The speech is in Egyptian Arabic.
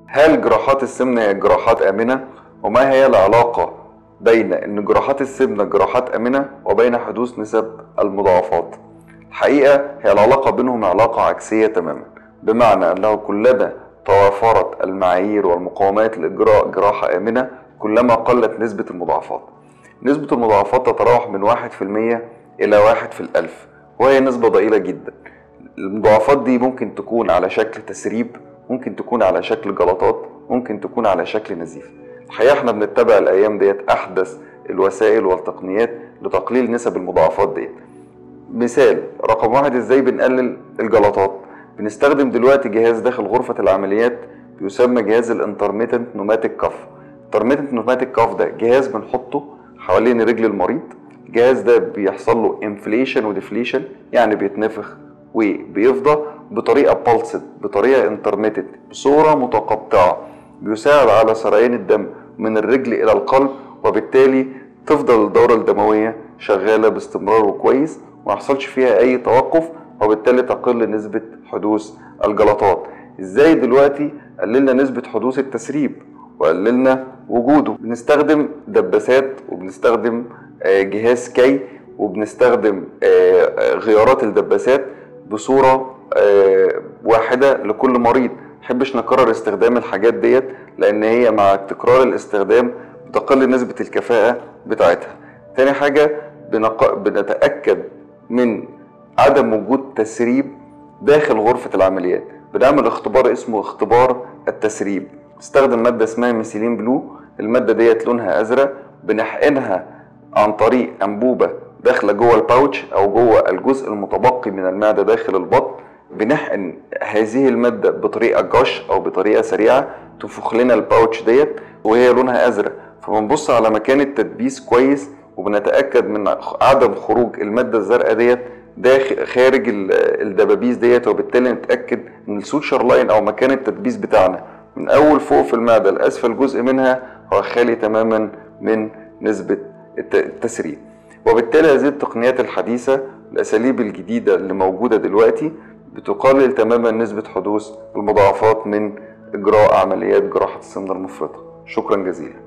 هل جراحات السمنة هي جراحات آمنة؟ وما هي العلاقة بين أن جراحات السمنة جراحات آمنة وبين حدوث نسب المضاعفات؟ الحقيقة هي العلاقة بينهم علاقة عكسية تماما بمعنى أنه كلما توافرت المعايير والمقومات لإجراء جراحة آمنة كلما قلت نسبة المضاعفات نسبة المضاعفات تتراوح من واحد في المية إلى واحد في الألف وهي نسبة ضئيلة جدا المضاعفات دي ممكن تكون على شكل تسريب ممكن تكون على شكل جلطات ممكن تكون على شكل نزيف الحقيقة احنا بنتبع الأيام ديت أحدث الوسائل والتقنيات لتقليل نسب المضاعفات ديت مثال رقم واحد ازاي بنقلل الجلطات بنستخدم دلوقتي جهاز داخل غرفة العمليات بيسمى جهاز الانترميتنت نوماتيك كاف الانترميتنت نوماتيك كاف ده جهاز بنحطه حوالين رجل المريض الجهاز ده بيحصل له انفليشن وديفليشن يعني بيتنفخ وبيفضى بطريقه بالسد بطريقه انترميتد بصوره متقطعه بيساعد على سريان الدم من الرجل الى القلب وبالتالي تفضل الدوره الدمويه شغاله باستمرار وكويس وما يحصلش فيها اي توقف وبالتالي تقل نسبه حدوث الجلطات ازاي دلوقتي قللنا نسبه حدوث التسريب وقللنا وجوده بنستخدم دباسات وبنستخدم جهاز كي وبنستخدم غيارات الدباسات بصوره واحدة لكل مريض محبش نكرر استخدام الحاجات ديت لان هي مع تكرار الاستخدام بتقل نسبة الكفاءة بتاعتها تاني حاجة بنق... بنتأكد من عدم وجود تسريب داخل غرفة العمليات بنعمل اختبار اسمه اختبار التسريب نستخدم مادة اسمها ميثيلين بلو المادة ديت لونها أزرق بنحقنها عن طريق أنبوبة داخلة جوه الباوتش أو جوه الجزء المتبقي من المعدة داخل البطن بنحقن هذه المادة بطريقة جش أو بطريقة سريعة تنفخ لنا الباوتش ديت وهي لونها أزرق فبنبص على مكان التدبيس كويس وبنتأكد من عدم خروج المادة الزرقاء ديت داخل خارج الدبابيس ديت وبالتالي نتأكد ان السوتشر لاين او مكان التدبيس بتاعنا من اول فوق في المعدة لاسفل جزء منها هو خالي تماما من نسبة التسريب وبالتالي هذه التقنيات الحديثة الاساليب الجديدة اللي موجودة دلوقتي بتقلل تماما نسبة حدوث المضاعفات من إجراء عمليات جراحة السمنة المفرطة شكرا جزيلا